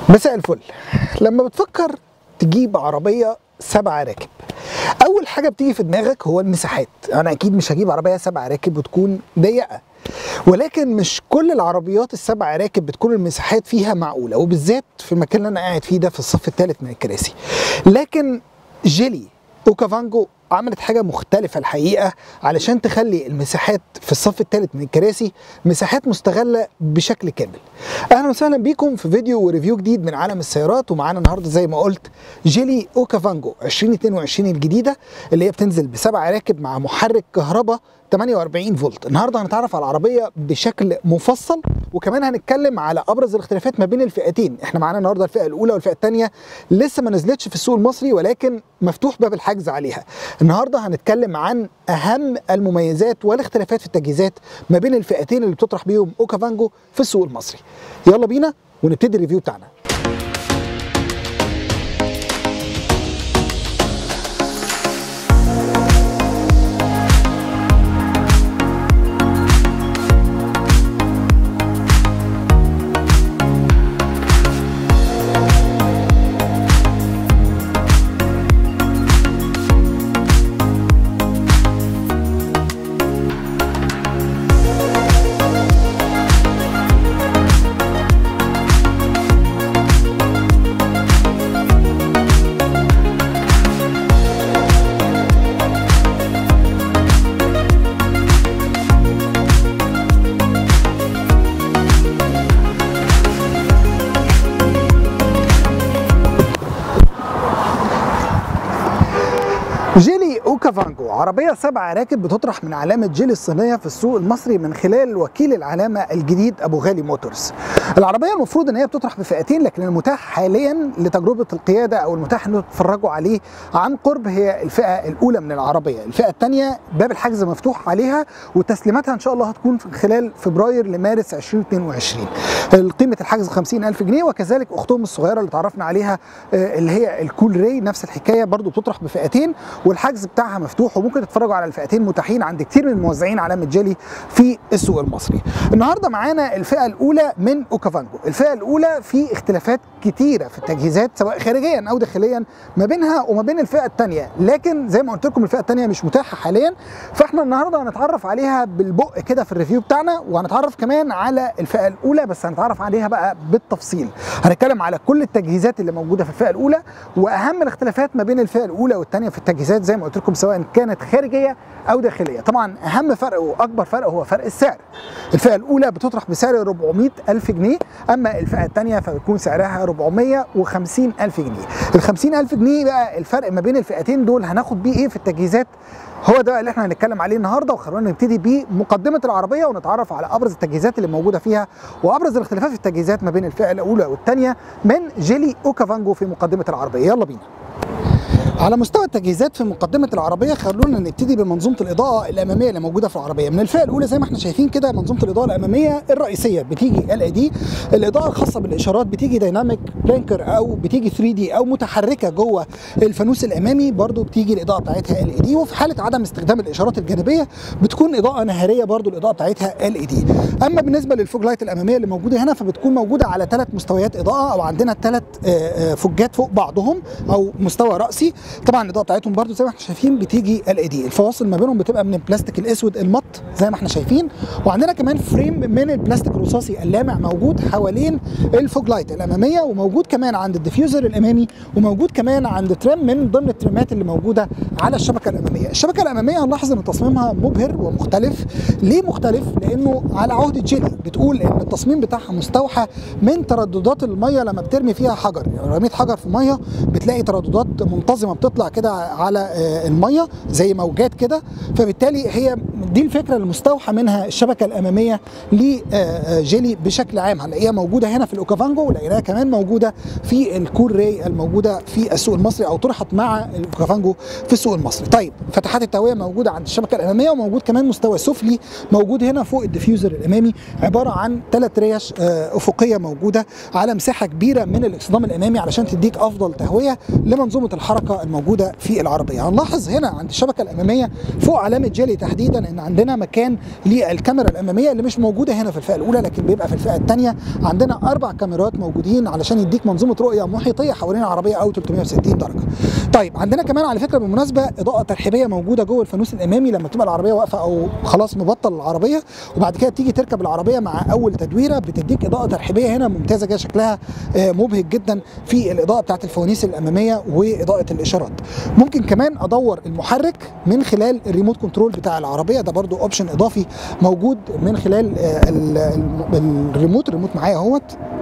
مساء الفل لما بتفكر تجيب عربية سبعة راكب أول حاجة بتيجي في دماغك هو المساحات أنا أكيد مش هجيب عربية سبعة راكب وتكون ضيقة ولكن مش كل العربيات السبع راكب بتكون المساحات فيها معقولة وبالذات في المكان اللي أنا قاعد فيه ده في الصف الثالث من الكراسي لكن جيلي اوكافانجو عملت حاجه مختلفه الحقيقه علشان تخلي المساحات في الصف الثالث من الكراسي مساحات مستغله بشكل كامل. اهلا وسهلا بيكم في فيديو وريفيو جديد من عالم السيارات ومعانا النهارده زي ما قلت جيلي اوكافانجو 2022 الجديده اللي هي بتنزل بسبع راكب مع محرك كهرباء 48 فولت النهارده هنتعرف على العربيه بشكل مفصل وكمان هنتكلم على ابرز الاختلافات ما بين الفئتين احنا معانا النهارده الفئه الاولى والفئه الثانيه لسه ما نزلتش في السوق المصري ولكن مفتوح باب الحجز عليها النهارده هنتكلم عن اهم المميزات والاختلافات في التجهيزات ما بين الفئتين اللي بتطرح بيهم اوكافانجو في السوق المصري يلا بينا ونبتدي الريفيو بتاعنا جيلي اوكافانجو عربية سبع راكب بتطرح من علامة جيلي الصينية في السوق المصري من خلال وكيل العلامة الجديد أبو غالي موتورز العربية المفروض أن هي بتطرح بفئتين لكن المتاح حاليا لتجربة القيادة أو المتاح أنه تتفرجوا عليه عن قرب هي الفئة الأولى من العربية الفئة الثانية باب الحجز مفتوح عليها وتسليماتها إن شاء الله هتكون في خلال فبراير لمارس 2022 قيمة الحجز 50000 جنيه وكذلك أختهم الصغيرة اللي تعرفنا عليها آه، اللي هي الكول ري نفس الحكاية برضو بتطرح بفئتين والحجز بتاعها مفتوح وممكن تتفرجوا على الفئتين متاحين عند كتير من الموزعين علامه جيلي في السوق المصري. النهارده معانا الفئه الاولى من اوكافانجو، الفئه الاولى في اختلافات كتيره في التجهيزات سواء خارجيا او داخليا ما بينها وما بين الفئه الثانيه، لكن زي ما قلت لكم الفئه الثانيه مش متاحه حاليا فاحنا النهارده هنتعرف عليها بالبق كده في الريفيو بتاعنا وهنتعرف كمان على الفئه الاولى بس هنتعرف عليها بقى بالتفصيل. هنتكلم على كل التجهيزات اللي موجوده في الفئه الاولى واهم الاختلافات ما بين الفئه الاولى والثانيه في التجهيزات زي ما قلت لكم سواء كانت خارجيه او داخليه طبعا اهم فرق واكبر فرق هو فرق السعر الفئه الاولى بتطرح بسعر 400 الف جنيه اما الفئه الثانيه فبتكون سعرها 450 الف جنيه ال 50 الف جنيه بقى الفرق ما بين الفئتين دول هناخد بيه ايه في التجهيزات هو ده اللي احنا هنتكلم عليه النهارده وخلونا نبتدي بمقدمه العربيه ونتعرف على ابرز التجهيزات اللي موجوده فيها وابرز الاختلافات في التجهيزات ما بين الفئه الاولى والثانيه من جيلي اوكافانجو في مقدمه العربيه يلا بينا على مستوى التجهيزات في مقدمه العربيه خلونا نبتدي بمنظومه الاضاءه الاماميه اللي موجوده في العربيه من الفئه الاولى زي ما احنا شايفين كده منظومه الاضاءه الاماميه الرئيسيه بتيجي ال اي دي الاضاءه الخاصه بالاشارات بتيجي دايناميك بلانكر او بتيجي 3 دي او متحركه جوه الفانوس الامامي برضو بتيجي الاضاءه بتاعتها ال اي دي وفي حاله عدم استخدام الاشارات الجانبيه بتكون اضاءه نهاريه برضو الاضاءه بتاعتها ال اي دي اما بالنسبه للفوج لايت الاماميه اللي موجوده هنا فبتكون موجوده على ثلاث مستويات اضاءه او عندنا ثلاث فوجات فوق بعضهم او مستوى راسي طبعا الاضاءه بتاعتهم برضو زي ما احنا شايفين بتيجي ال اي دي الفواصل ما بينهم بتبقى من البلاستيك الاسود المط زي ما احنا شايفين وعندنا كمان فريم من البلاستيك الرصاصي اللامع موجود حوالين الفوج لايت الاماميه وموجود كمان عند الديفيوزر الامامي وموجود كمان عند تريم من ضمن التريمات اللي موجوده على الشبكه الاماميه الشبكه الاماميه هنلاحظ ان تصميمها مبهر ومختلف ليه مختلف لانه على عهد جيلي بتقول ان التصميم بتاعها مستوحى من ترددات الميه لما بترمي فيها حجر يعني رميت حجر في ميه بتلاقي ترددات منتظمه بتطلع كده على آه، الميه زي موجات كده فبالتالي هي دي الفكره المستوحى منها الشبكه الاماميه لجيلي بشكل عام هنلاقيها موجوده هنا في الاوكافانجو ولقيناها كمان موجوده في الكور ري الموجوده في السوق المصري او طرحت مع الاوكافانجو في السوق المصري طيب فتحات التهويه موجوده عند الشبكه الاماميه وموجود كمان مستوى سفلي موجود هنا فوق الديفيوزر الامامي عباره عن ثلاث ريش آه، افقيه موجوده على مساحه كبيره من الاكسدام الامامي علشان تديك افضل تهويه لمنظومه الحركه الموجوده في العربيه هنلاحظ هنا عند الشبكه الاماميه فوق علامه جيلي تحديدا ان عندنا مكان للكاميرا الاماميه اللي مش موجوده هنا في الفئه الاولى لكن بيبقى في الفئه الثانيه عندنا اربع كاميرات موجودين علشان يديك منظومه رؤيه محيطيه حوالين العربيه او 360 درجه طيب عندنا كمان على فكره بالمناسبه اضاءه ترحيبيه موجوده جوه الفانوس الامامي لما تبقى العربيه واقفه او خلاص مبطل العربيه وبعد كده تيجي تركب العربيه مع اول تدويره بتديك اضاءه ترحيبيه هنا ممتازه كده شكلها آه، مبهج جدا في الاضاءه بتاعت الفوانيس الاماميه واضاءه الاشارات ممكن كمان ادور المحرك من خلال الريموت كنترول بتاع العربيه ده برضو اوبشن اضافي موجود من خلال آه، ال- ال- الريموت الريموت معايا اهوت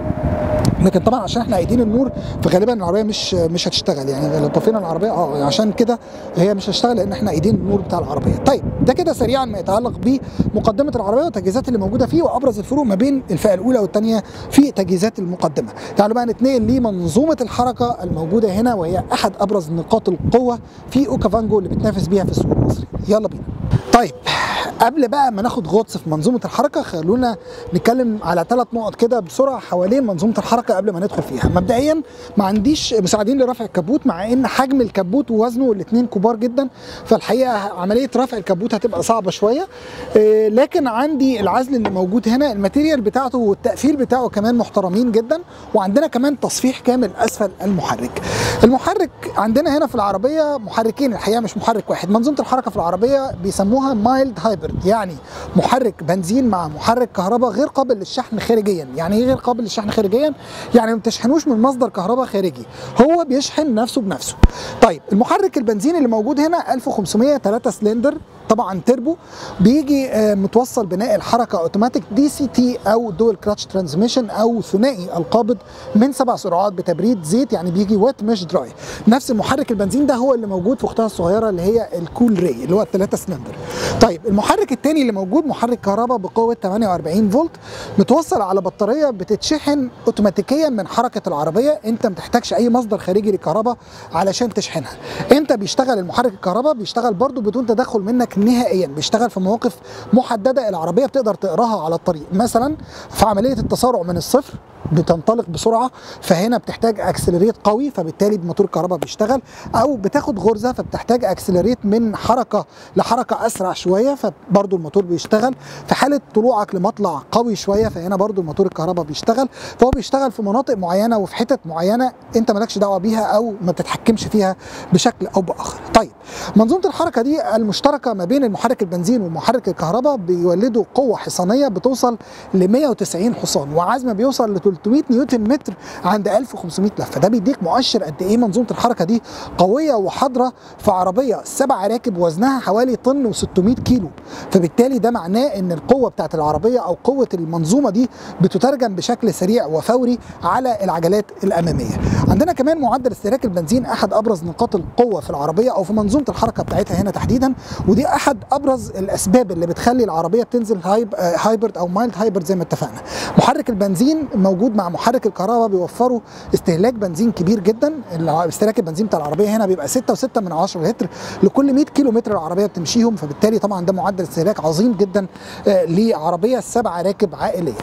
لكن طبعا عشان احنا قايدين النور فغالبا العربيه مش مش هتشتغل يعني لو طفينا العربيه اه عشان كده هي مش هتشتغل لان احنا قايدين النور بتاع العربيه طيب ده كده سريعا ما يتعلق بمقدمه العربيه والتجهيزات اللي موجوده فيه وابرز الفروق ما بين الفئه الاولى والثانيه في تجهيزات المقدمه تعالوا بقى نتنقل لمنظومه الحركه الموجوده هنا وهي احد ابرز نقاط القوه في اوكافانجو اللي بتنافس بيها في السوق المصري يلا بينا طيب قبل بقى ما ناخد غطس في منظومه الحركه خلونا نتكلم على ثلاث نقط كده بسرعه حوالين منظومه الحركه قبل ما ندخل فيها مبدئيا ما عنديش مساعدين لرفع الكبوت مع ان حجم الكبوت ووزنه الاثنين كبار جدا فالحقيقه عمليه رفع الكبوت هتبقى صعبه شويه إيه، لكن عندي العزل اللي موجود هنا الماتيريال بتاعته والتقفيل بتاعه كمان محترمين جدا وعندنا كمان تصفيح كامل اسفل المحرك المحرك عندنا هنا في العربيه محركين الحقيقه مش محرك واحد منظومه الحركه في العربيه بيسموها مايلد هايبرد يعني محرك بنزين مع محرك كهرباء غير قابل للشحن خارجيا يعني ايه غير قابل للشحن خارجيا يعني ما بتشحنوش من مصدر كهرباء خارجي هو بيشحن نفسه بنفسه طيب المحرك البنزين اللي موجود هنا 1500 3 سلندر طبعا تربو بيجي آه، متوصل بناء الحركه اوتوماتيك دي سي تي او دول كراتش ترانسميشن او ثنائي القابض من سبع سرعات بتبريد زيت يعني بيجي ويت مش دراي نفس المحرك البنزين ده هو اللي موجود في اختها الصغيره اللي هي الكول ري اللي هو الثلاثه سلندر طيب المحرك الثاني اللي موجود محرك كهرباء بقوه 48 فولت متوصل على بطاريه بتتشحن اوتوماتيكيا من حركه العربيه انت ما تحتاجش اي مصدر خارجي للكهرباء علشان تشحنها امتى بيشتغل المحرك الكهرباء بيشتغل برضو بدون تدخل منك نهائيا بيشتغل في مواقف محدده العربيه بتقدر تقراها على الطريق مثلا في عمليه التسارع من الصفر بتنطلق بسرعه فهنا بتحتاج اكسلريت قوي فبالتالي موتور الكهرباء بيشتغل او بتاخد غرزه فبتحتاج اكسلريت من حركه لحركه اسرع شويه فبرضه الموتور بيشتغل في حاله طلوعك لمطلع قوي شويه فهنا برضه الموتور الكهرباء بيشتغل فهو بيشتغل في مناطق معينه وفي حتت معينه انت مالكش دعوه بيها او ما بتتحكمش فيها بشكل او باخر طيب منظومه الحركه دي المشتركه ما بين المحرك البنزين ومحرك الكهرباء بيولدوا قوه حصانيه بتوصل ل 190 حصان وعزم بيوصل ل 300 نيوتن متر عند 1500 لفه ده بيديك مؤشر قد ايه منظومه الحركه دي قويه وحاضره في عربيه سبع راكب وزنها حوالي طن و600 كيلو فبالتالي ده معناه ان القوه بتاعت العربيه او قوه المنظومه دي بتترجم بشكل سريع وفوري على العجلات الاماميه عندنا كمان معدل استهلاك البنزين احد ابرز نقاط القوه في العربيه او في منظومه الحركه بتاعتها هنا تحديدا ودي احد ابرز الاسباب اللي بتخلي العربيه بتنزل هايب آه، هايبرد او مايلد هايبرد زي ما اتفقنا محرك البنزين موجود مع محرك الكهرباء بيوفروا استهلاك بنزين كبير جدا الع- استهلاك البنزين بتاع العربيه هنا بيبقى 6.6 من 10 لتر لكل 100 كيلو متر العربيه بتمشيهم فبالتالي طبعا ده معدل استهلاك عظيم جدا آه، لعربيه سبع راكب عائليه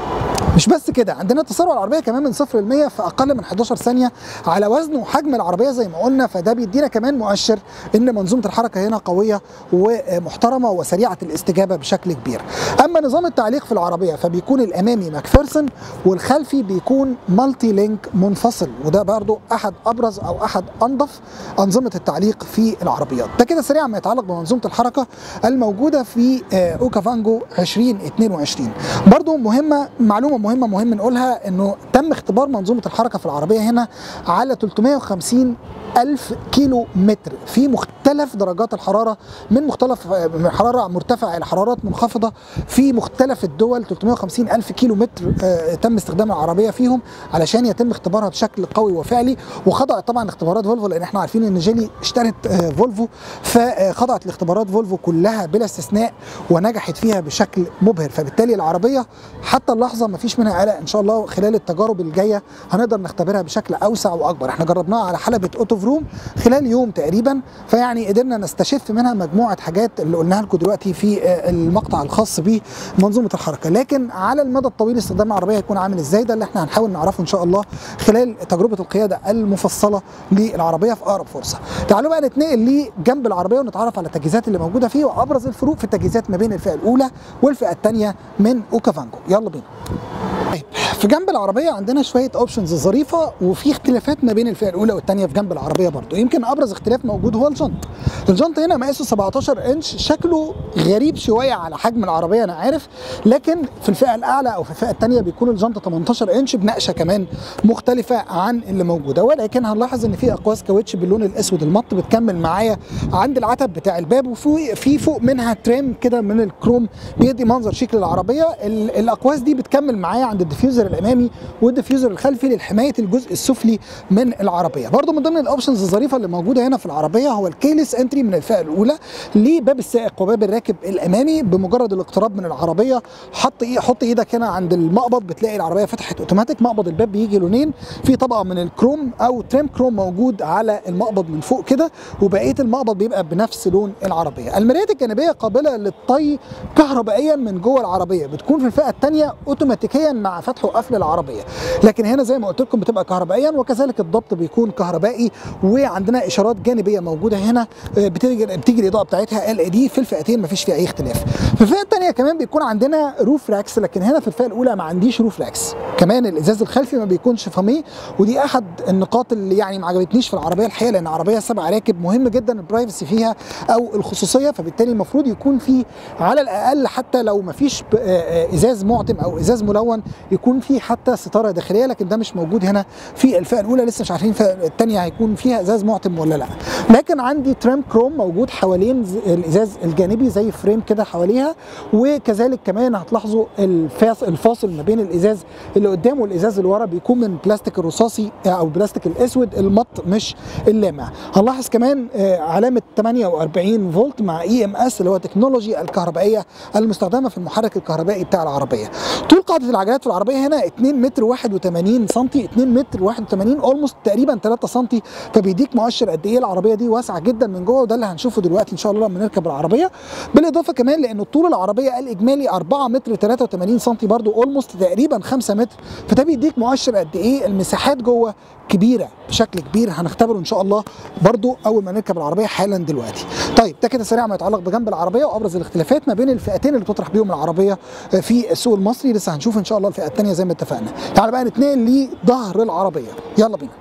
مش بس كده عندنا تسارع العربيه كمان من صفر ل 100 في اقل من 11 ثانيه على وزن وحجم العربيه زي ما قلنا فده بيدينا كمان مؤشر ان منظومه الحركه هنا قويه ومحترمه وسريعه الاستجابه بشكل كبير. اما نظام التعليق في العربيه فبيكون الامامي ماكفيرسون والخلفي بيكون مالتي لينك منفصل وده برضو احد ابرز او احد انظف انظمه التعليق في العربيات. ده كده سريعا ما يتعلق بمنظومه الحركه الموجوده في آه، اوكافانجو 2022. برضو مهمه معلومه مهمه مهم نقولها انه تم اختبار منظومه الحركه في العربيه هنا على 350 ألف كيلو متر في مختلف درجات الحرارة من مختلف من حرارة مرتفعة إلى حرارات منخفضة في مختلف الدول 350 ألف كيلو متر آه، تم استخدام العربية فيهم علشان يتم اختبارها بشكل قوي وفعلي وخضعت طبعا اختبارات فولفو لأن احنا عارفين إن جيلي اشترت آه، فولفو فخضعت لاختبارات فولفو كلها بلا استثناء ونجحت فيها بشكل مبهر فبالتالي العربية حتى اللحظة ما فيش منها قلق إن شاء الله خلال التجارب الجاية هنقدر نختبرها بشكل أوسع وأكبر احنا جربناها على حلبة أوتو فروم خلال يوم تقريبا فيعني يعني قدرنا نستشف منها مجموعه حاجات اللي قلناها لكم دلوقتي في آه، المقطع الخاص بمنظومه الحركه لكن على المدى الطويل استخدام العربيه هيكون عامل ازاي ده اللي احنا هنحاول نعرفه ان شاء الله خلال تجربه القياده المفصله للعربيه في اقرب فرصه تعالوا بقى نتنقل لجنب العربيه ونتعرف على التجهيزات اللي موجوده فيه وابرز الفروق في التجهيزات ما بين الفئه الاولى والفئه الثانيه من اوكافانجو يلا بينا طيب في جنب العربيه عندنا شويه اوبشنز ظريفه وفي اختلافات ما بين الفئه الاولى والثانيه في جنب العربيه برضو يمكن ابرز اختلاف موجود هو الجنط الجنط هنا مقاسه 17 انش شكله غريب شويه على حجم العربيه انا عارف لكن في الفئه الاعلى او في الفئه الثانيه بيكون الجنط 18 انش بنقشه كمان مختلفه عن اللي موجوده ولكن هنلاحظ ان في اقواس كاوتش باللون الاسود المط بتكمل معايا عند العتب بتاع الباب وفي في فوق منها تريم كده من الكروم بيدي منظر شيك للعربيه ال- الاقواس دي بتكمل معايا عند الديفيوزر الامامي والديفيوزر الخلفي لحمايه الجزء السفلي من العربيه برضو من ضمن الاوبشنز الظريفه اللي موجوده هنا في العربيه هو الكيلس انتري من الفئه الاولى لباب السائق وباب الراكب الامامي بمجرد الاقتراب من العربيه حط ايه حط ايدك هنا عند المقبض بتلاقي العربيه فتحت اوتوماتيك مقبض الباب بيجي لونين في طبقه من الكروم او تريم كروم موجود على المقبض من فوق كده وبقيه المقبض بيبقى بنفس لون العربيه المرايات الجانبيه قابله للطي كهربائيا من جوه العربيه بتكون في الفئه الثانيه اوتوماتيكيا مع فتح وقفل العربيه لكن هنا زي ما قلت لكم بتبقى كهربائيا وكذلك الضبط بيكون كهربائي وعندنا اشارات جانبيه موجوده هنا آه، بتيجي بتيجي الاضاءه بتاعتها ال اي دي في الفئتين مفيش فيها اي اختلاف في الفئه الثانيه كمان بيكون عندنا روف راكس لكن هنا في الفئه الاولى ما عنديش روف راكس كمان الازاز الخلفي ما بيكونش فاميه ودي احد النقاط اللي يعني ما عجبتنيش في العربيه الحقيقه لان عربيه سبع راكب مهم جدا البرايفسي فيها او الخصوصيه فبالتالي المفروض يكون في على الاقل حتى لو ما فيش ب- آه، آه، ازاز معتم او ازاز ملون يكون في حتى ستاره داخليه لكن ده مش موجود هنا في الفئه الاولى لسه مش عارفين الفئه الثانيه هيكون فيها ازاز معتم ولا لا لكن عندي تريم كروم موجود حوالين ز- الازاز الجانبي زي فريم كده حواليها وكذلك كمان هتلاحظوا الفاصل الفاصل ما بين الازاز اللي قدام والازاز اللي ورا بيكون من البلاستيك الرصاصي او البلاستيك الاسود المط مش اللامع هنلاحظ كمان آه، علامه 48 فولت مع اي ام اس اللي هو تكنولوجي الكهربائيه المستخدمه في المحرك الكهربائي بتاع العربيه طول قاعده العجلات في العربيه هنا 2 متر 81 سم 2 متر 81 اولموست تقريبا 3 سم فبيديك مؤشر قد ايه العربيه دي واسعه جدا من جوه وده اللي هنشوفه دلوقتي ان شاء الله لما نركب العربيه بالاضافه كمان لان طول العربيه الاجمالي 4 متر 83 سم برضو اولموست تقريبا 5 متر فده بيديك مؤشر قد ايه المساحات جوه كبيره بشكل كبير هنختبره ان شاء الله برضو اول ما نركب العربيه حالا دلوقتي طيب ده كده سريع ما يتعلق بجنب العربيه وابرز الاختلافات ما بين الفئتين اللي بتطرح بيهم العربيه في السوق المصري لسه هنشوف ان شاء الله الفئه الثانيه زي ما اتفقنا تعال بقى نتنقل لظهر العربيه يلا بينا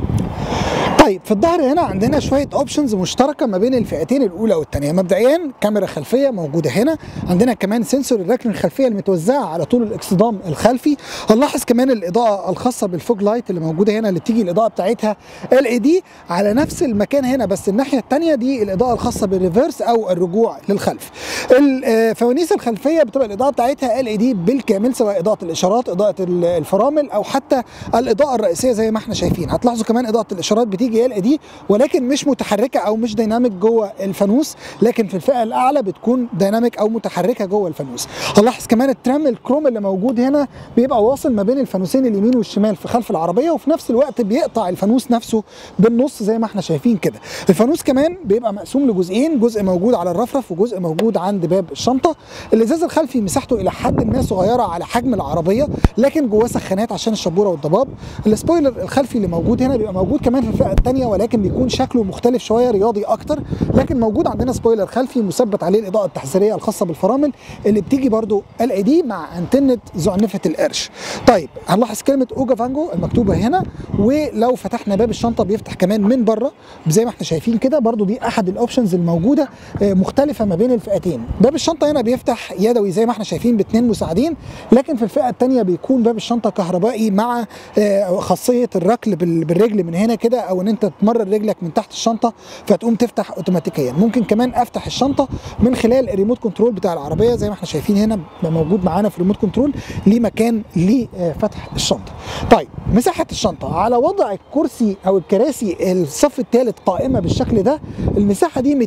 طيب في الظهر هنا عندنا شويه اوبشنز مشتركه ما بين الفئتين الاولى والثانيه مبدئيا كاميرا خلفيه موجوده هنا عندنا كمان سنسور الركن الخلفيه المتوزعه على طول الاكسدام الخلفي هنلاحظ كمان الاضاءه الخاصه بالفوج لايت اللي موجوده هنا اللي بتيجي الاضاءه بتاعتها ال اي دي على نفس المكان هنا بس الناحيه الثانيه دي الاضاءه الخاصه بالريفرس او الرجوع للخلف الفوانيس الخلفيه بتبقى الاضاءه بتاعتها ال اي دي بالكامل سواء اضاءه الاشارات اضاءه ال- الفرامل او حتى الاضاءه الرئيسيه زي ما احنا شايفين هتلاحظوا كمان اضاءه الاشارات بتيجي ال اي دي ولكن مش متحركه او مش ديناميك جوه الفانوس لكن في الفئه الاعلى بتكون ديناميك او متحركه جوه الفانوس هنلاحظ كمان الترام الكروم اللي موجود هنا بيبقى واصل ما بين الفانوسين اليمين والشمال في خلف العربيه وفي نفس الوقت بيقطع الفانوس نفسه بالنص زي ما احنا شايفين كده الفانوس كمان بيبقى مقسوم لجزئين جزء موجود على الرفرف وجزء موجود عند باب الشنطه الازاز الخلفي مساحته الى حد ما صغيره على حجم العربيه لكن جواه سخانات عشان الشبوره والضباب السبويلر الخلفي اللي موجود هنا بيبقى موجود كمان في الفئه الثانيه ولكن بيكون شكله مختلف شويه رياضي اكتر لكن موجود عندنا سبويلر خلفي مثبت عليه الاضاءه التحذيريه الخاصه بالفرامل اللي بتيجي برضو ال اي دي مع انتنه زعنفه القرش طيب هنلاحظ كلمه اوجا فانجو المكتوبه هنا ولو فتحنا باب الشنطه بيفتح كمان من بره زي ما احنا شايفين كده برضو دي احد الاوبشنز الموجوده آه، مختلفه ما بين الفئتين باب الشنطه هنا بيفتح يدوي زي ما احنا شايفين باثنين مساعدين لكن في الفئه الثانيه بيكون باب الشنطه كهربائي مع آه، خاصيه الركل بال- بالرجل من هنا كده او ان انت تمرر رجلك من تحت الشنطه فتقوم تفتح اوتوماتيكيا ممكن كمان افتح الشنطه من خلال الريموت كنترول بتاع العربيه زي ما احنا شايفين هنا بيبقى موجود معانا في الريموت كنترول ليه مكان لفتح الشنطه طيب مساحه الشنطه على وضع الكرسي او الكراسي الصف الثالث قائمه بالشكل ده المساحه دي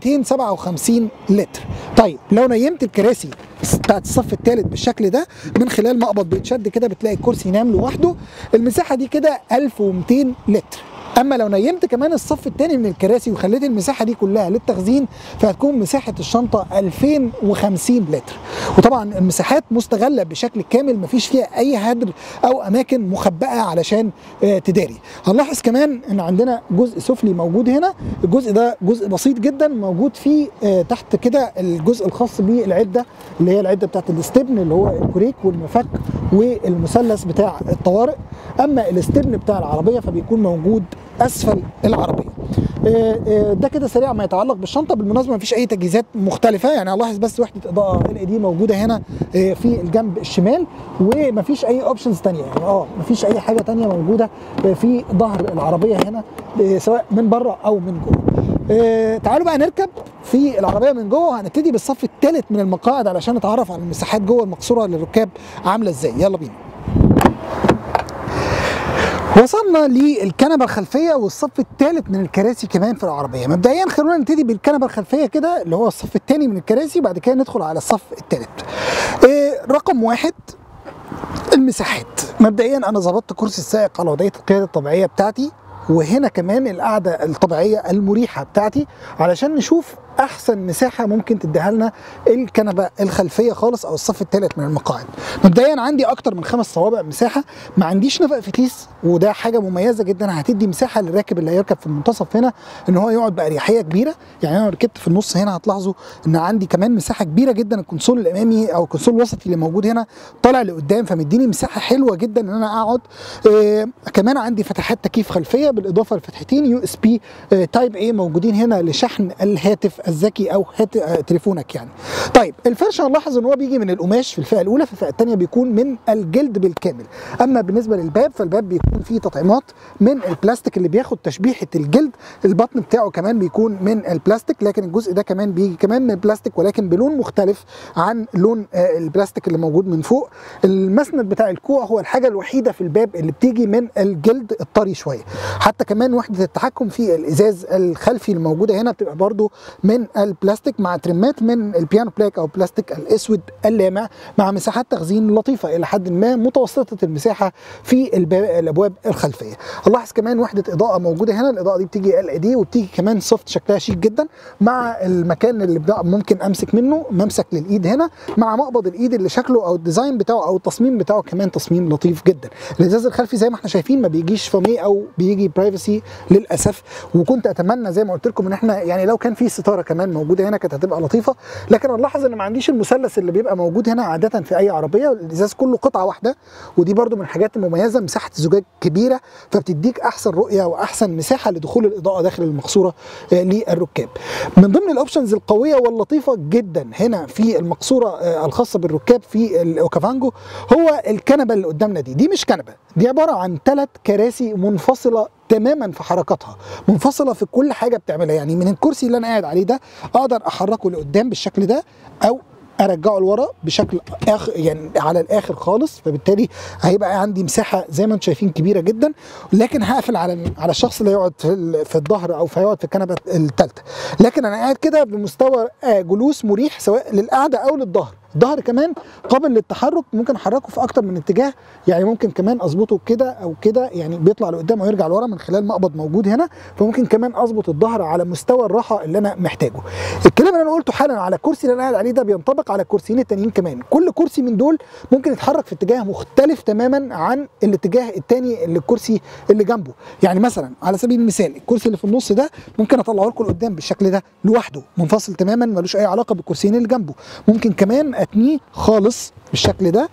257 لتر طيب لو نيمت الكراسي بتاعت الصف الثالث بالشكل ده من خلال مقبض بيتشد كده بتلاقي الكرسي ينام لوحده المساحه دي كده 1200 لتر اما لو نيمت كمان الصف الثاني من الكراسي وخليت المساحه دي كلها للتخزين فهتكون مساحه الشنطه 2050 لتر وطبعا المساحات مستغله بشكل كامل مفيش فيها اي هدر او اماكن مخبأه علشان آه، تداري هنلاحظ كمان ان عندنا جزء سفلي موجود هنا الجزء ده جزء بسيط جدا موجود فيه آه، تحت كده الجزء الخاص بالعده اللي هي العده بتاعت الاستبن اللي هو الكوريك والمفك والمثلث بتاع الطوارئ اما الاستبن بتاع العربيه فبيكون موجود اسفل العربيه آه، آه، ده كده سريع ما يتعلق بالشنطه بالمناسبه مفيش اي تجهيزات مختلفه يعني الاحظ بس وحده اضاءه ال دي موجوده هنا آه، في الجنب الشمال ومفيش اي اوبشنز تانية يعني اه مفيش اي حاجه تانية موجوده آه، في ظهر العربيه هنا آه، سواء من بره او من جوه آه، تعالوا بقى نركب في العربيه من جوه وهنبتدي بالصف الثالث من المقاعد علشان نتعرف على المساحات جوه المقصوره للركاب عامله ازاي يلا بينا وصلنا للكنبه الخلفيه والصف الثالث من الكراسي كمان في العربيه مبدئيا خلونا نبتدي بالكنبه الخلفيه كده اللي هو الصف الثاني من الكراسي وبعد كده ندخل على الصف الثالث آه، رقم واحد المساحات مبدئيا انا ظبطت كرسي السائق على وضعيه القياده الطبيعيه بتاعتي وهنا كمان القعده الطبيعيه المريحه بتاعتي علشان نشوف احسن مساحه ممكن تديها لنا الكنبه الخلفيه خالص او الصف الثالث من المقاعد مبدئيا عندي اكتر من خمس صوابع مساحه ما عنديش نفق فتيس وده حاجه مميزه جدا هتدي مساحه للراكب اللي هيركب في المنتصف هنا ان هو يقعد باريحيه كبيره يعني انا لو ركبت في النص هنا هتلاحظوا ان عندي كمان مساحه كبيره جدا الكونسول الامامي او الكونسول الوسطي اللي موجود هنا طالع لقدام فمديني مساحه حلوه جدا ان انا اقعد آه كمان عندي فتحات تكييف خلفيه بالاضافه لفتحتين يو اس بي تايب اي موجودين هنا لشحن الهاتف الذكي او هات آه تليفونك يعني طيب الفرش هنلاحظ ان هو بيجي من القماش في الفئه الاولى في الفئه الثانيه بيكون من الجلد بالكامل اما بالنسبه للباب فالباب بيكون فيه تطعيمات من البلاستيك اللي بياخد تشبيحه الجلد البطن بتاعه كمان بيكون من البلاستيك لكن الجزء ده كمان بيجي كمان من البلاستيك ولكن بلون مختلف عن لون آه، البلاستيك اللي موجود من فوق المسند بتاع الكوع هو الحاجه الوحيده في الباب اللي بتيجي من الجلد الطري شويه حتى كمان وحده التحكم في الازاز الخلفي اللي موجوده هنا بتبقى برضو من البلاستيك مع ترمات من البيانو بلاك او بلاستيك الاسود اللامع مع مساحات تخزين لطيفه الى حد ما متوسطه المساحه في الباب الابواب الخلفيه نلاحظ كمان وحده اضاءه موجوده هنا الاضاءه دي بتيجي ال دي وبتيجي كمان سوفت شكلها شيك جدا مع المكان اللي بدا- ممكن امسك منه ممسك للايد هنا مع مقبض الايد اللي شكله او الديزاين بتاعه او التصميم بتاعه كمان تصميم لطيف جدا الازاز الخلفي زي ما احنا شايفين ما بيجيش فاميه او بيجي برايفسي للاسف وكنت اتمنى زي ما قلت لكم ان احنا يعني لو كان في ستاره كمان موجوده هنا كانت هتبقى لطيفه لكن نلاحظ ان ما عنديش المثلث اللي بيبقى موجود هنا عاده في اي عربيه الازاز كله قطعه واحده ودي برضو من الحاجات المميزه مساحه الزجاج كبيره فبتديك احسن رؤيه واحسن مساحه لدخول الاضاءه داخل المقصوره آه، للركاب من ضمن الاوبشنز القويه واللطيفه جدا هنا في المقصوره آه، الخاصه بالركاب في الاوكافانجو هو الكنبه اللي قدامنا دي دي مش كنبه دي عباره عن ثلاث كراسي منفصله تماما في حركاتها منفصله في كل حاجه بتعملها يعني من الكرسي اللي انا قاعد عليه ده اقدر احركه لقدام بالشكل ده او ارجعه لورا بشكل آخر يعني على الاخر خالص فبالتالي هيبقى عندي مساحه زي ما انتم شايفين كبيره جدا لكن هقفل على على الشخص اللي يقعد في ال- في الظهر او فيقعد في الكنبه الثالثه لكن انا قاعد كده بمستوى آه، جلوس مريح سواء للقعده او للظهر الظهر كمان قابل للتحرك ممكن احركه في اكتر من اتجاه يعني ممكن كمان اظبطه كده او كده يعني بيطلع لقدام ويرجع لورا من خلال مقبض موجود هنا فممكن كمان اظبط الظهر على مستوى الراحه اللي انا محتاجه الكلام اللي انا قلته حالا على الكرسي اللي انا قاعد عليه ده بينطبق على الكرسيين التانيين كمان كل كرسي من دول ممكن يتحرك في اتجاه مختلف تماما عن الاتجاه التاني اللي الكرسي اللي جنبه يعني مثلا على سبيل المثال الكرسي اللي في النص ده ممكن اطلعه لكم لقدام بالشكل ده لوحده منفصل تماما ملوش اي علاقه بالكرسيين اللي جنبه ممكن كمان اتنيه خالص بالشكل ده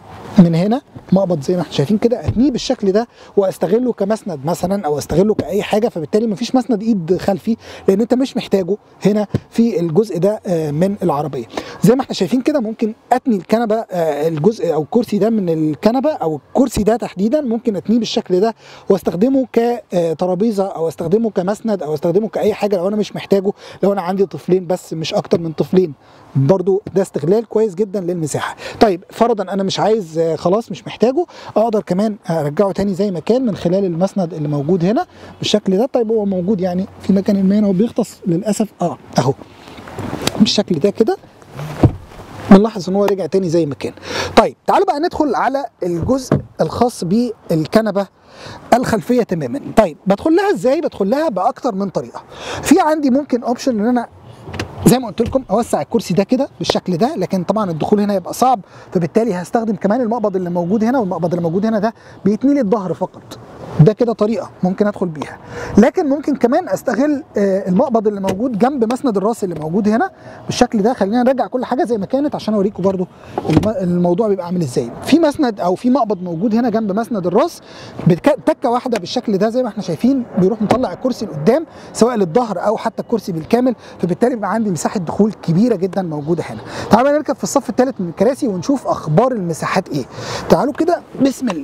من هنا مقبض زي ما احنا شايفين كده اتنيه بالشكل ده واستغله كمسند مثلا او استغله كاي حاجه فبالتالي مفيش مسند ايد خلفي لان انت مش محتاجه هنا في الجزء ده آه، من العربيه زي ما احنا شايفين كده ممكن اتني الكنبه آه، الجزء او الكرسي ده من الكنبه او الكرسي ده تحديدا ممكن اتنيه بالشكل ده واستخدمه كترابيزه او استخدمه كمسند او استخدمه كاي حاجه لو انا مش محتاجه لو انا عندي طفلين بس مش اكتر من طفلين برضو ده استغلال كويس جدا للمساحه طيب فرضا انا مش عايز آه، خلاص مش محتاجه اقدر كمان ارجعه تاني زي ما كان من خلال المسند اللي موجود هنا بالشكل ده طيب هو موجود يعني في مكان ما هنا وبيغطس للاسف اه اهو بالشكل ده كده بنلاحظ ان هو رجع تاني زي ما كان طيب تعالوا بقى ندخل على الجزء الخاص بالكنبه الخلفيه تماما طيب بدخل لها ازاي بدخل لها باكتر من طريقه في عندي ممكن اوبشن ان انا زي ما قلت لكم اوسع الكرسي ده كده بالشكل ده لكن طبعا الدخول هنا يبقى صعب فبالتالي هستخدم كمان المقبض اللي موجود هنا والمقبض اللي موجود هنا ده بيتني لي الظهر فقط ده كده طريقه ممكن ادخل بيها لكن ممكن كمان استغل آه، المقبض اللي موجود جنب مسند الراس اللي موجود هنا بالشكل ده خلينا نرجع كل حاجه زي ما كانت عشان اوريكم برضو الم- الموضوع بيبقى عامل ازاي في مسند او في مقبض موجود هنا جنب مسند الراس بتك- تكه واحده بالشكل ده زي ما احنا شايفين بيروح مطلع الكرسي لقدام سواء للظهر او حتى الكرسي بالكامل فبالتالي بيبقى عندي مساحه دخول كبيره جدا موجوده هنا تعالوا بقى نركب في الصف الثالث من الكراسي ونشوف اخبار المساحات ايه تعالوا كده بسم الله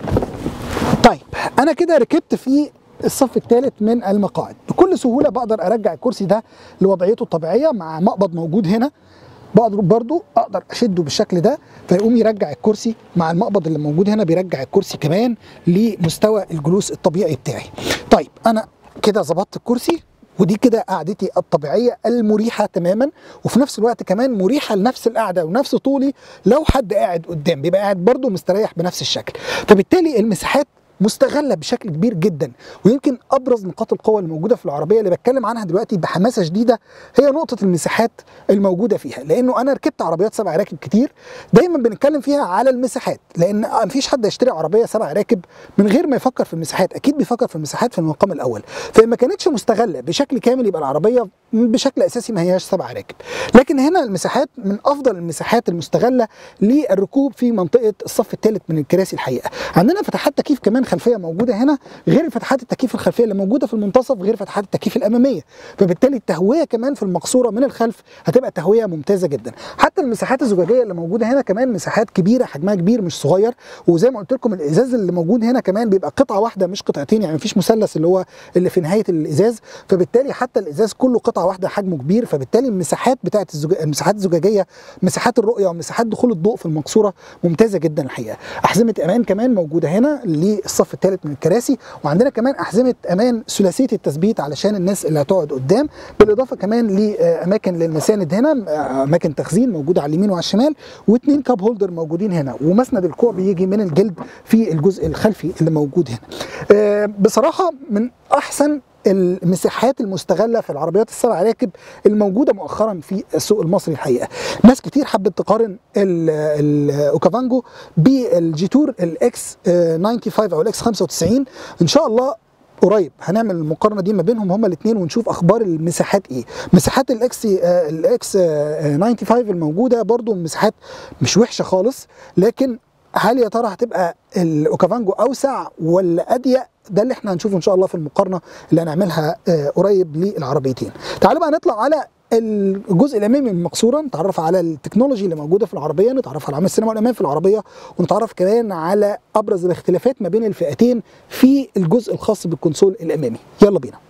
طيب انا كده ركبت في الصف الثالث من المقاعد بكل سهوله بقدر ارجع الكرسي ده لوضعيته الطبيعيه مع مقبض موجود هنا بقدر برضو اقدر اشده بالشكل ده فيقوم يرجع الكرسي مع المقبض اللي موجود هنا بيرجع الكرسي كمان لمستوى الجلوس الطبيعي بتاعي طيب انا كده ظبطت الكرسي ودي كده قعدتي الطبيعيه المريحه تماما وفي نفس الوقت كمان مريحه لنفس القعده ونفس طولي لو حد قاعد قدام بيبقى قاعد برضه مستريح بنفس الشكل فبالتالي المساحات مستغله بشكل كبير جدا ويمكن ابرز نقاط القوه اللي موجوده في العربيه اللي بتكلم عنها دلوقتي بحماسه شديده هي نقطه المساحات الموجوده فيها لانه انا ركبت عربيات سبع راكب كتير دايما بنتكلم فيها على المساحات لان مفيش حد يشتري عربيه سبع راكب من غير ما يفكر في المساحات اكيد بيفكر في المساحات في المقام الاول فإن ما كانتش مستغله بشكل كامل يبقى العربيه بشكل اساسي ما هياش سبع راكب لكن هنا المساحات من افضل المساحات المستغله للركوب في منطقه الصف الثالث من الكراسي الحقيقه عندنا فتحات تكييف كمان خلفيه موجوده هنا غير فتحات التكييف الخلفيه اللي موجوده في المنتصف غير فتحات التكييف الاماميه فبالتالي التهويه كمان في المقصوره من الخلف هتبقى تهويه ممتازه جدا حتى المساحات الزجاجيه اللي موجوده هنا كمان مساحات كبيره حجمها كبير مش صغير وزي ما قلت لكم الازاز اللي موجود هنا كمان بيبقى قطعه واحده مش قطعتين يعني مفيش مثلث اللي هو اللي في نهايه الازاز فبالتالي حتى الازاز كله قطعه واحده حجمه كبير فبالتالي المساحات بتاعه الزج... المساحات الزجاجيه مساحات الرؤيه ومساحات دخول الضوء في المقصوره ممتازه جدا الحقيقه احزمه امان كمان موجوده هنا للصف الثالث من الكراسي وعندنا كمان احزمه امان ثلاثيه التثبيت علشان الناس اللي هتقعد قدام بالاضافه كمان لاماكن للمساند هنا اماكن تخزين موجوده على اليمين وعلى الشمال واثنين كاب هولدر موجودين هنا ومسند الكوع بيجي من الجلد في الجزء الخلفي اللي موجود هنا آه، بصراحه من احسن المساحات المستغله في العربيات السبع راكب الموجوده مؤخرا في السوق المصري الحقيقه ناس كتير حبت تقارن ال- الاوكافانجو بالجي تور الاكس 95 او الاكس 95 ان شاء الله قريب هنعمل المقارنه دي ما بينهم هما الاثنين ونشوف اخبار المساحات ايه مساحات الاكس آه، الاكس آه، 95 الموجوده برضو مساحات مش وحشه خالص لكن هل يا ترى هتبقى الاوكافانجو اوسع ولا اضيق ده اللي احنا هنشوفه ان شاء الله في المقارنه اللي هنعملها آه، قريب للعربيتين تعالوا بقى نطلع على الجزء الامامي من المقصوره نتعرف على التكنولوجي اللي موجوده في العربيه نتعرف على عمل السينما والامان في العربيه ونتعرف كمان على ابرز الاختلافات ما بين الفئتين في الجزء الخاص بالكونسول الامامي يلا بينا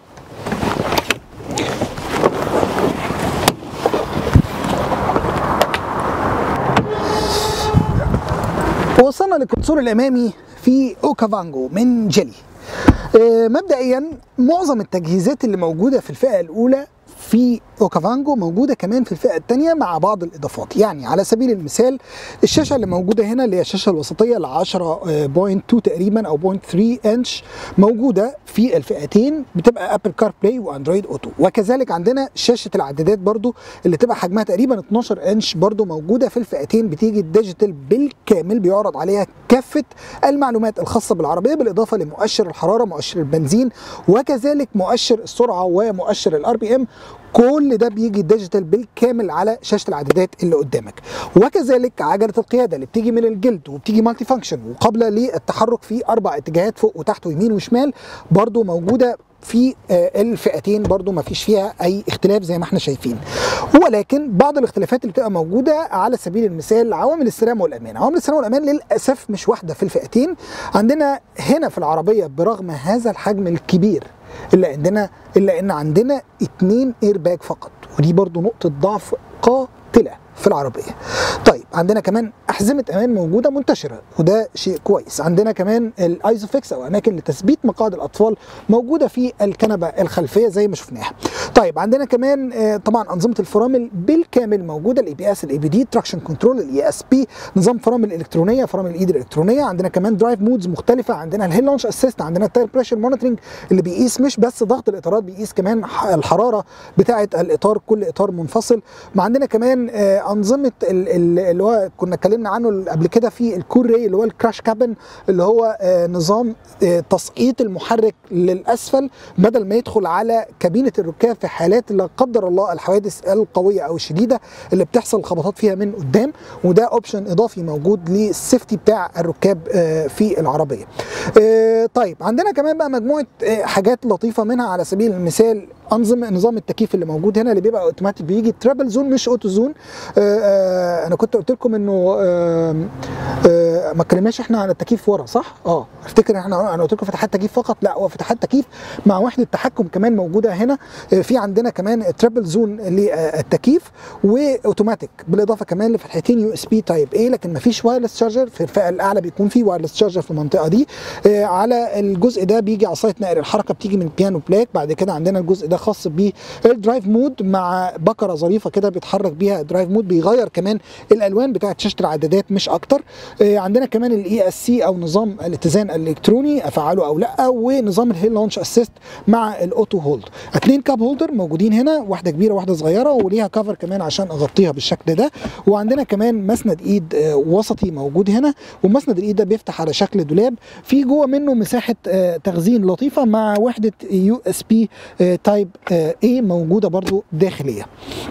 وصلنا للكونسول الامامي في اوكافانجو من جيلي آه، مبدئيا معظم التجهيزات اللي موجوده في الفئه الاولى في اوكافانجو موجوده كمان في الفئه الثانيه مع بعض الاضافات يعني على سبيل المثال الشاشه اللي موجوده هنا اللي هي الشاشه الوسطيه ل 10.2 تقريبا او 0.3 انش موجوده في الفئتين بتبقى ابل كار بلاي واندرويد اوتو وكذلك عندنا شاشه العدادات برضو اللي تبقى حجمها تقريبا 12 انش برضو موجوده في الفئتين بتيجي الديجيتال بالكامل بيعرض عليها كافه المعلومات الخاصه بالعربيه بالاضافه لمؤشر الحراره مؤشر البنزين وكذلك مؤشر السرعه ومؤشر الار بي ام كل ده بيجي ديجيتال بالكامل على شاشه العدادات اللي قدامك وكذلك عجله القياده اللي بتيجي من الجلد وبتيجي مالتي فانكشن وقابله للتحرك في اربع اتجاهات فوق وتحت ويمين وشمال برضو موجوده في آه، الفئتين برضو ما فيش فيها اي اختلاف زي ما احنا شايفين ولكن بعض الاختلافات اللي بتبقى موجوده على سبيل المثال عوامل السلامه والامان عوامل السلامه والامان للاسف مش واحده في الفئتين عندنا هنا في العربيه برغم هذا الحجم الكبير الا عندنا الا ان عندنا اتنين اير باج فقط ودي برضو نقطه ضعف قاتله في العربيه طيب عندنا كمان احزمه امان موجوده منتشره وده شيء كويس عندنا كمان الايزوفيكس او اماكن لتثبيت مقاعد الاطفال موجوده في الكنبه الخلفيه زي ما شفناها طيب عندنا كمان آه، طبعا انظمه الفرامل بالكامل موجوده الاي بي اس الاي بي دي تراكشن كنترول الاي اس بي نظام فرامل الكترونيه فرامل الايد الالكترونيه عندنا كمان درايف مودز مختلفه عندنا الهيل لونش اسيست عندنا التاير بريشر مونيتورنج اللي بيقيس مش بس ضغط الاطارات بيقيس كمان ح- الحراره بتاعه الاطار كل اطار منفصل ما عندنا كمان آه، انظمه ال- ال- اللي هو كنا اتكلمنا عنه قبل كده في الكور راي اللي هو الكراش كابن اللي هو آه، نظام آه، تسقيط المحرك للاسفل بدل ما يدخل على كابينه الركاب في حالات لا قدر الله الحوادث القويه او الشديده اللي بتحصل خبطات فيها من قدام وده اوبشن اضافي موجود للسيفتي بتاع الركاب آه، في العربيه. آه، طيب عندنا كمان بقى مجموعه آه، حاجات لطيفه منها على سبيل المثال انظمه نظام التكييف اللي موجود هنا اللي بيبقى اوتوماتيك بيجي ترابل زون مش اوتو زون آه، آه، انا كنت قلت لكم انه آه، آه، ما اتكلمناش احنا عن التكييف ورا صح؟ اه افتكر احنا انا قلت لكم فتحات تكييف فقط لا هو فتحات تكييف مع وحده تحكم كمان موجوده هنا آه، في عندنا كمان ترابل زون للتكييف واوتوماتيك بالاضافه كمان لفتحتين يو اس بي تايب اي لكن ما فيش وايرلس شارجر في الفئه الاعلى بيكون في وايرلس شارجر في المنطقه دي آه، على الجزء ده بيجي عصايه نقل الحركه بتيجي من البيانو بلاك بعد كده عندنا الجزء ده خاص بالدرايف مود مع بكره ظريفه كده بيتحرك بيها الدرايف مود بيغير كمان الالوان بتاعه شاشه العدادات مش اكتر آه، عندنا كمان الاي اس سي او نظام الاتزان الالكتروني افعله او لا ونظام الهيل لونش اسيست مع الاوتو هولد اتنين كاب هولدر موجودين هنا واحده كبيره واحده صغيره وليها كفر كمان عشان اغطيها بالشكل ده وعندنا كمان مسند ايد آه، وسطي موجود هنا ومسند الايد ده بيفتح على شكل دولاب في جوه منه مساحه آه، تخزين لطيفه مع وحده يو اس بي تايب اي موجوده برضو داخليه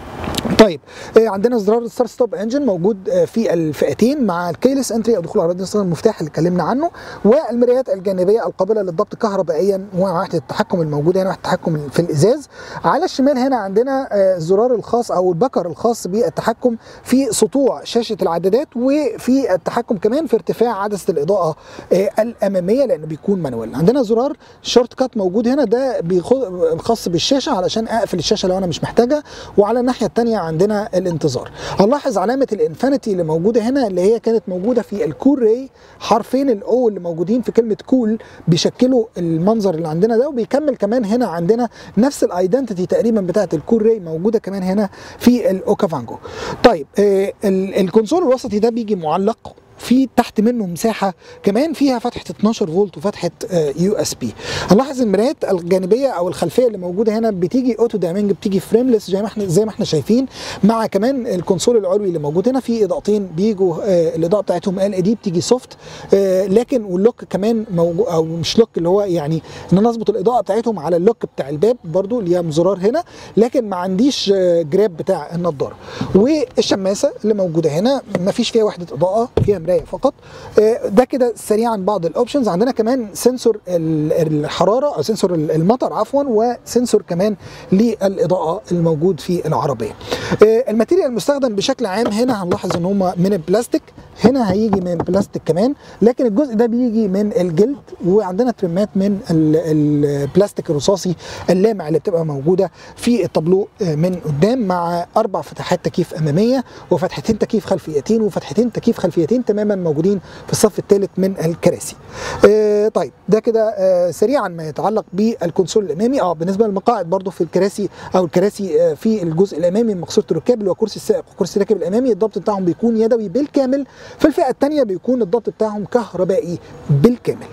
طيب آه، عندنا زرار ستار ستوب انجن موجود آه، في الفئتين مع الكيلس انتري او دخول العربيه نستخدم المفتاح اللي اتكلمنا عنه والمرايات الجانبيه القابله للضبط كهربائيا ووحده التحكم الموجوده هنا وحده التحكم في الازاز على الشمال هنا عندنا آه، الزرار الخاص او البكر الخاص بالتحكم في سطوع شاشه العدادات وفي التحكم كمان في ارتفاع عدسه الاضاءه آه، الاماميه لانه بيكون مانوال عندنا زرار شورت كات موجود هنا ده بيخ- خاص بالشاشه علشان اقفل الشاشه لو انا مش محتاجها وعلى الناحيه الثانيه عندنا الانتظار هنلاحظ علامه الانفينيتي اللي موجوده هنا اللي هي كانت موجوده في الكول راي حرفين الاو اللي موجودين في كلمه كول بيشكلوا المنظر اللي عندنا ده وبيكمل كمان هنا عندنا نفس الايدنتيتي تقريبا بتاعه الكول راي موجوده كمان هنا في الاوكافانجو طيب آه ال- الكونسول الوسطي ده بيجي معلق في تحت منه مساحه كمان فيها فتحه 12 فولت وفتحه يو اس بي هنلاحظ المرايات الجانبيه او الخلفيه اللي موجوده هنا بتيجي اوتو دايمنج بتيجي فريمليس زي ما احنا زي ما احنا شايفين مع كمان الكونسول العلوي اللي موجود هنا في اضاءتين بيجوا آه، الاضاءه بتاعتهم ال اي دي بتيجي سوفت آه، لكن واللوك كمان موجود او مش لوك اللي هو يعني ان انا اظبط الاضاءه بتاعتهم على اللوك بتاع الباب برضو اللي هي زرار هنا لكن ما عنديش آه، جراب بتاع النضاره والشماسه اللي موجوده هنا ما فيش فيها وحده اضاءه فيها مرايه فقط آه، ده كده سريعا بعض الاوبشنز عندنا كمان سنسور ال- الحراره او سنسور المطر عفوا وسنسور كمان للاضاءه الموجود في العربيه آه، الماتيريال المستخدم بشكل عام هنا هنلاحظ ان هم من البلاستيك هنا هيجي من بلاستيك كمان لكن الجزء ده بيجي من الجلد وعندنا ترمات من ال- البلاستيك الرصاصي اللامع اللي بتبقى موجوده في التابلو آه، من قدام مع اربع فتحات تكييف اماميه وفتحتين تكييف خلفيتين وفتحتين تكييف خلفيتين تماما موجودين في الصف الثالث من الكراسي. آه، طيب ده كده آه، سريعا ما يتعلق بالكونسول الامامي اه بالنسبه للمقاعد برضو في الكراسي او الكراسي آه، في الجزء الامامي من مقصوره الركاب اللي هو كرسي السائق وكرسي الراكب الامامي الضبط بتاعهم بيكون يدوي بالكامل في الفئه الثانيه بيكون الضبط بتاعهم كهربائي بالكامل.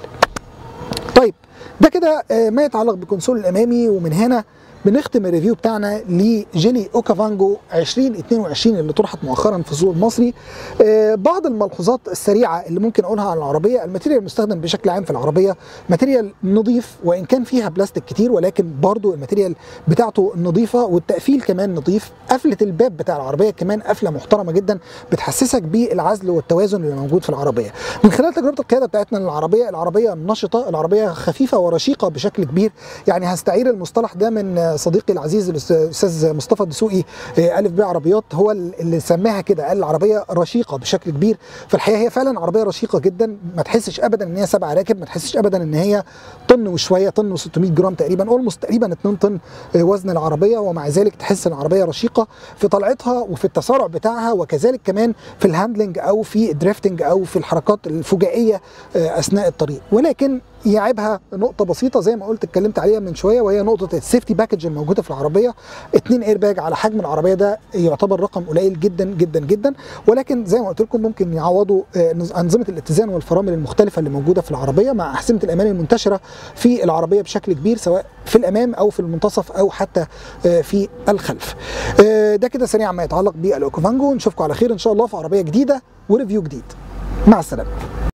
طيب ده كده آه، ما يتعلق بالكونسول الامامي ومن هنا بنختم الريفيو بتاعنا لجيلي اوكافانجو 2022 اللي طرحت مؤخرا في السوق المصري آه، بعض الملحوظات السريعه اللي ممكن اقولها عن العربيه الماتيريال المستخدم بشكل عام في العربيه ماتيريال نظيف وان كان فيها بلاستيك كتير ولكن برضو الماتيريال بتاعته نظيفه والتقفيل كمان نظيف قفله الباب بتاع العربيه كمان قفله محترمه جدا بتحسسك بالعزل والتوازن اللي موجود في العربيه من خلال تجربه القياده بتاعتنا للعربيه العربيه نشطه العربيه خفيفه ورشيقه بشكل كبير يعني هستعير المصطلح ده من صديقي العزيز الاستاذ مصطفى الدسوقي آه، الف ب عربيات هو اللي سماها كده قال العربيه رشيقه بشكل كبير في الحقيقه هي فعلا عربيه رشيقه جدا ما تحسش ابدا ان هي سبع راكب ما تحسش ابدا ان هي طن وشويه طن و600 جرام تقريبا اولموست تقريبا 2 طن آه، وزن العربيه ومع ذلك تحس ان العربيه رشيقه في طلعتها وفي التسارع بتاعها وكذلك كمان في الهاندلنج او في الدريفتنج او في الحركات الفجائيه آه، اثناء الطريق ولكن يعيبها نقطه بسيطه زي ما قلت اتكلمت عليها من شويه وهي نقطه السيفتي باكج الموجوده في العربيه اتنين اير باج على حجم العربيه ده يعتبر رقم قليل جدا جدا جدا ولكن زي ما قلت لكم ممكن يعوضوا آه، نظ- انظمه الاتزان والفرامل المختلفه اللي موجوده في العربيه مع احزمه الامان المنتشره في العربيه بشكل كبير سواء في الامام او في المنتصف او حتى آه، في الخلف آه، ده كده سريعا ما يتعلق بالاوكوفانجو نشوفكم على خير ان شاء الله في عربيه جديده وريفيو جديد مع السلامه